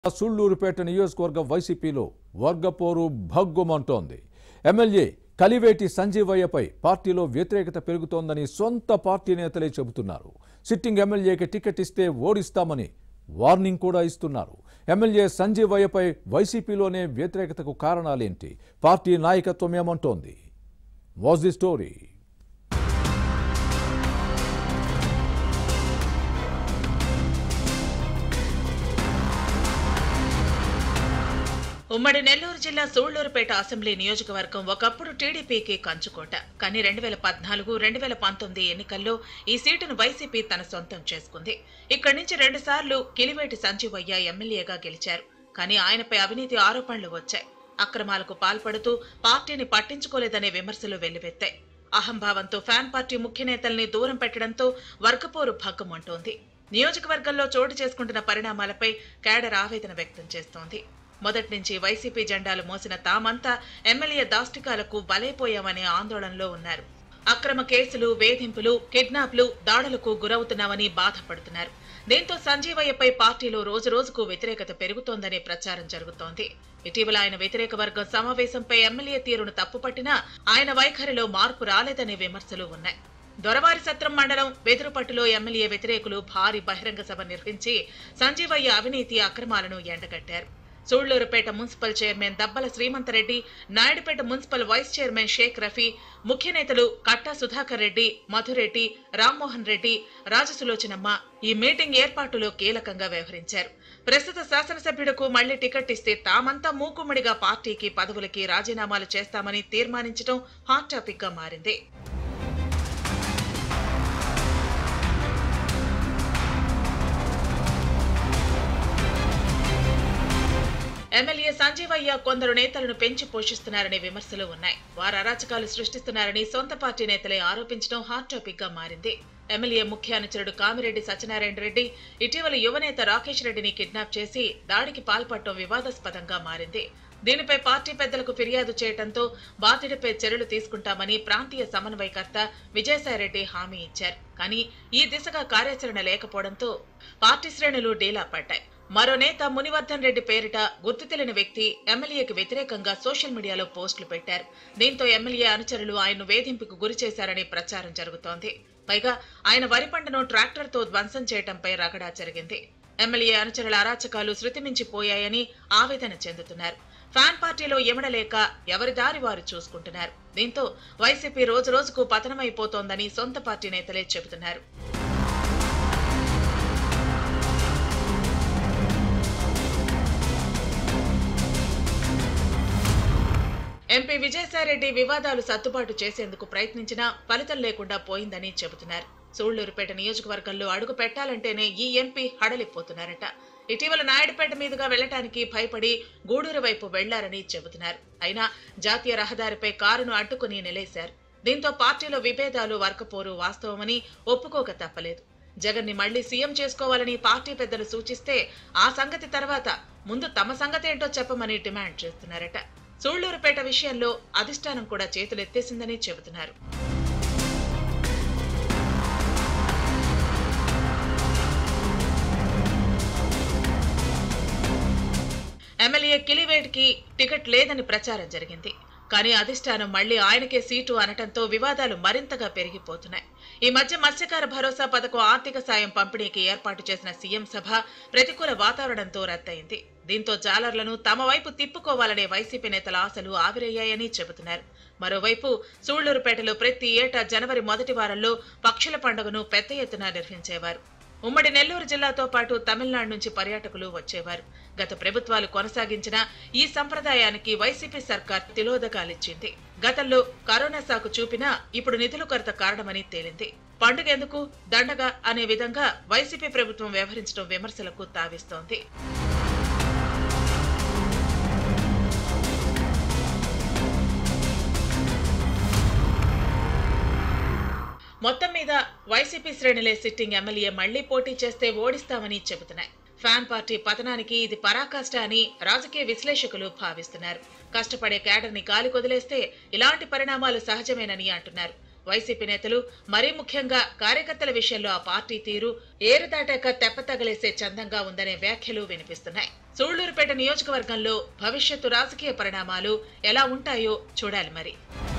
సుళ్లూరుపేట నియోజకవర్గం వైసీపీలో వర్గపోరు భగ్గుమంటోంది ఎమ్మెల్యే కలివేటి సంజీవయ్యపై పార్టీలో వ్యతిరేకత పెరుగుతోందని సొంత పార్టీ నేతలే చెబుతున్నారు సిట్టింగ్ ఎమ్మెల్యేకి టికెట్ ఇస్తే ఓడిస్తామని వార్నింగ్ కూడా ఇస్తున్నారు ఎమ్మెల్యే సంజీవయ్యపై వైసీపీలోనే వ్యతిరేకతకు కారణాలేంటి పార్టీ నాయకత్వం ఏమంటోంది వాజ్ ది స్టోరీ ఉమ్మడి నెల్లూరు జిల్లా సూళ్లూరుపేట అసెంబ్లీ నియోజకవర్గం ఒకప్పుడు టీడీపీకి కంచుకోట కానీ రెండు వేల పద్నాలుగు రెండు వేల పంతొమ్మిది ఎన్నికల్లో ఈ సీటును వైసీపీ తన సొంతం చేసుకుంది ఇక్కడి నుంచి రెండుసార్లు కిలివేటి సంజీవయ్య ఎమ్మెల్యేగా గెలిచారు కానీ ఆయనపై అవినీతి ఆరోపణలు వచ్చాయి అక్రమాలకు పాల్పడుతూ పార్టీని పట్టించుకోలేదనే విమర్శలు వెల్లువెత్తాయి అహంభావంతో ఫ్యాన్ పార్టీ ముఖ్య నేతల్ని దూరం పెట్టడంతో వర్గపోరు భగ్గమంటోంది నియోజకవర్గంలో చోటు చేసుకుంటున్న పరిణామాలపై కేడర్ ఆవేదన వ్యక్తం చేస్తోంది మొదటి నుంచి వైసీపీ జెండాలు మోసిన తామంతా ఎమ్మెల్యే దాష్టికాలకు బలైపోయామనే ఆందోళనలో ఉన్నారు అక్రమ కేసులు వేధింపులు కిడ్నాప్లు దాడులకు గురవుతున్నామని బాధపడుతున్నారు దీంతో సంజీవయ్యపై పార్టీలో రోజు రోజుకు వ్యతిరేకత పెరుగుతోందనే ప్రచారం జరుగుతోంది ఇటీవల ఆయన వ్యతిరేక వర్గం సమావేశంపై ఎమ్మెల్యే తీరును తప్పుపట్టినా ఆయన వైఖరిలో మార్పు రాలేదనే విమర్శలు ఉన్నాయి దొరవారి సత్రం మండలం వెదురుపట్టులో ఎమ్మెల్యే వ్యతిరేకులు భారీ బహిరంగ సభ నిర్వహించి సంజీవయ్య అవినీతి అక్రమాలను ఎండగట్టారు Sullurpeta municipal chairman Dabbala Srimantha Reddy Naidupeta municipal vice chairman Sheikh Rafi ముఖ్య నేతలు కట్టా సుధాకర్ రెడ్డి మధురెడ్డి రామ్మోహన్ రెడ్డి రాజసులోచనమ్మ ఈ మీటింగ్ ఏర్పాటులో కీలకంగా వ్యవహరించారు ప్రస్తుత శాసనసభ్యుడుకు మళ్లీ టికెట్ ఇస్తే తామంతా మూకుమ్మడిగా పార్టీకి పదవులకి రాజీనామాలు చేస్తామని తీర్మానించడం హాట్ టాపిక్ గా మారింది ఎమ్మెల్యే సంజీవయ్య కొందరు నేతలను పెంచి పోషిస్తున్నారనే విమర్శలు ఉన్నాయి వారు అరాచకాలు సృష్టిస్తున్నారని సొంత పార్టీ నేతలే ఆరోపించడం హాట్ టాపిక్ గా మారింది ఎమ్మెల్యే ముఖ్య అనుచరుడు కామిరెడ్డి సత్యనారాయణ రెడ్డి ఇటీవల యువనేత రాకేష్ రెడ్డిని కిడ్నాప్ చేసి దాడికి పాల్పడటం వివాదాస్పదంగా మారింది దీనిపై పార్టీ పెద్దలకు ఫిర్యాదు చేయడంతో బాధితుడిపై చర్యలు తీసుకుంటామని ప్రాంతీయ సమన్వయకర్త విజయసాయిరెడ్డి హామీ ఇచ్చారు కానీ ఈ దిశగా కార్యాచరణ లేకపోవడంతో పార్టీ శ్రేణులు డీలా పడ్డాయి మరో నేత మునివర్ధన్ రెడ్డి పేరిట గుర్తు తెలియని వ్యక్తి ఎమ్మెల్యేకి వ్యతిరేకంగా సోషల్ మీడియాలో పోస్టులు పెట్టారు దీంతో ఎమ్మెల్యే అనుచరులు ఆయన్ను వేధింపుకు గురి చేశారని ప్రచారం జరుగుతోంది పైగా ఆయన వరి పంటను ట్రాక్టర్తో ధ్వంసం చేయడంపై రగడా జరిగింది ఎమ్మెల్యే అనుచరుల అరాచకాలు శృతిమించిపోయాయని ఆవేదన చెందుతున్నారు ఫ్యాన్ పార్టీలో ఎమడలేక ఎవరి దారి వారు చూసుకుంటున్నారు దీంతో వైసీపీ రోజు రోజుకు పతనమైపోతోందని సొంత పార్టీ నేతలే చెబుతున్నారు ఎంపీ విజయసాయిరెడ్డి వివాదాలు సర్దుబాటు చేసేందుకు ప్రయత్నించినా ఫలితం లేకుండా పోయిందని చెబుతున్నారు సూళ్లూరుపేట నియోజకవర్గంలో అడుగు పెట్టాలంటేనే ఈ ఎంపీ హడలిపోతున్నారట ఇటీవల నాయుడుపేట మీదుగా వెళ్లటానికి భయపడి గూడూరు వైపు వెళ్లారని చెబుతున్నారు అయినా జాతీయ రహదారిపై కారును అడ్డుకుని నిలేశారు దీంతో పార్టీలో విభేదాలు వర్కపోరు వాస్తవమని ఒప్పుకోక తప్పలేదు జగన్ ని మళ్లీ సీఎం చేసుకోవాలని పార్టీ పెద్దలు సూచిస్తే ఆ సంగతి తర్వాత ముందు తమ సంగతి ఏంటో చెప్పమని డిమాండ్ చేస్తున్నారట సూళ్లూరుపేట విషయంలో అధిష్టానం కూడా చేతులెత్తేసిందని చెబుతున్నారు ఎమ్మెల్యే కిలివేడ్కి టికెట్ లేదని ప్రచారం జరిగింది కానీ అధిష్టానం మళ్లీ ఆయనకే సీటు అనటంతో వివాదాలు మరింతగా పెరిగిపోతున్నాయి ఈ మధ్య మత్స్యకార భరోసా పథకం ఆర్థిక సాయం పంపిణీకి ఏర్పాటు చేసిన సీఎం సభ ప్రతికూల వాతావరణంతో రద్దయింది దీంతో జాలర్లను తమ వైపు తిప్పుకోవాలనే వైసీపీ నేతల ఆశలు ఆవిరయ్యాయని చెబుతున్నారు మరోవైపు సూళ్లూరుపేటలో ప్రతి ఏటా జనవరి మొదటి వారంలో పక్షుల పండుగను పెద్ద ఎత్తున నిర్వహించేవారు ఉమ్మడి నెల్లూరు జిల్లాతో పాటు తమిళనాడు నుంచి పర్యాటకులు వచ్చేవారు గత ప్రభుత్వాలు కొనసాగించిన ఈ సంప్రదాయానికి వైసీపీ సర్కార్ తిలోదకాలిచ్చింది గతంలో కరోనా సాకు చూపినా ఇప్పుడు నిధుల కొరత కారణమని తేలింది పండుగ ఎందుకు దండగ అనే విధంగా వైసీపీ ప్రభుత్వం వ్యవహరించడం విమర్శలకు తావిస్తోంది మొత్తం మీద వైసీపీ శ్రేణులే సిట్టింగ్ ఎమ్మెల్యే మళ్లీ పోటీ చేస్తే ఓడిస్తామని చెబుతున్నాయి ఫ్యాన్ పార్టీ పతనానికి ఇది పరాకాష్ట అని రాజకీయ విశ్లేషకులు భావిస్తున్నారు కష్టపడే క్యాడర్ ని గాలి కొదిలేస్తే ఇలాంటి పరిణామాలు సహజమేనని అంటున్నారు వైసీపీ నేతలు మరీ ముఖ్యంగా కార్యకర్తల విషయంలో ఆ పార్టీ తీరు ఏరు దాటాక తెప్ప తగిలేసే చందంగా ఉందనే వ్యాఖ్యలు వినిపిస్తున్నాయి సూళ్లూరుపేట నియోజకవర్గంలో భవిష్యత్తు రాజకీయ పరిణామాలు ఎలా ఉంటాయో చూడాలి మరి